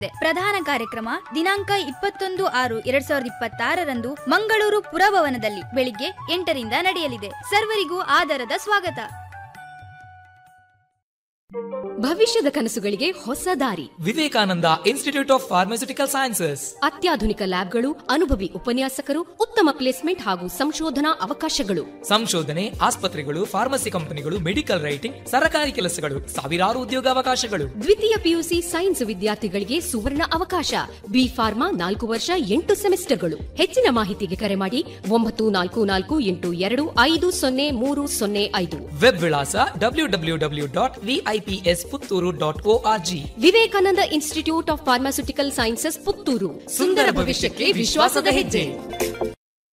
ಪ್ರಧಾನ ಕಾರ್ಯಕ್ರಮ ದಿನಾಂಕ ಇಪ್ಪತ್ತೊಂದು ಆರು ಎರಡ್ ಸಾವಿರದ ಇಪ್ಪತ್ತಾರರಂದು ಮಂಗಳೂರು ಪುರಭವನದಲ್ಲಿ ಬೆಳಿಗ್ಗೆ ಎಂಟರಿಂದ ನಡೆಯಲಿದೆ ಸರ್ವರಿಗೂ ಆದರದ ಸ್ವಾಗತ ಭವಿಷ್ಯದ ಕನಸುಗಳಿಗೆ ಹೊಸ ದಾರಿ Vivekananda institute of pharmaceutical sciences ಅತ್ಯಾಧುನಿಕ ಲ್ಯಾಬ್ಗಳು ಅನುಭವಿ ಉಪನ್ಯಾಸಕರು ಉತ್ತಮ ಪ್ಲೇಸ್ಮೆಂಟ್ ಹಾಗೂ ಸಂಶೋಧನಾ ಅವಕಾಶಗಳು ಸಂಶೋಧನೆ ಆಸ್ಪತ್ರೆಗಳು ಫಾರ್ಮಸಿ ಕಂಪನಿಗಳು ಮೆಡಿಕಲ್ ರೈಟಿಂಗ್ ಸರಕಾರಿ ಕೆಲಸಗಳು ಸಾವಿರಾರು ಉದ್ಯೋಗಾವಕಾಶಗಳು ದ್ವಿತೀಯ ಪಿಯುಸಿ ಸೈನ್ಸ್ ವಿದ್ಯಾರ್ಥಿಗಳಿಗೆ ಸುವರ್ಣ ಅವಕಾಶ ಬಿ ಫಾರ್ಮಾ ನಾಲ್ಕು ವರ್ಷ ಎಂಟು ಸೆಮಿಸ್ಟರ್ಗಳು ಹೆಚ್ಚಿನ ಮಾಹಿತಿಗೆ ಕರೆ ಮಾಡಿ ಒಂಬತ್ತು ನಾಲ್ಕು ನಾಲ್ಕು ಎಂಟು ಎರಡು ಐದು ಸೊನ್ನೆ ಮೂರು ಸೊನ್ನೆ ಐದು ವೆಬ್ ವಿಳಾಸ W W W dot VIPS Puttur dot O R G Vivekananda institute of pharmaceutical sciences Puttur ಸುಂದರ ಭವಿಷ್ಯಕ್ಕೆ ವಿಶ್ವಾಸದ ಹೆಜ್ಜೆ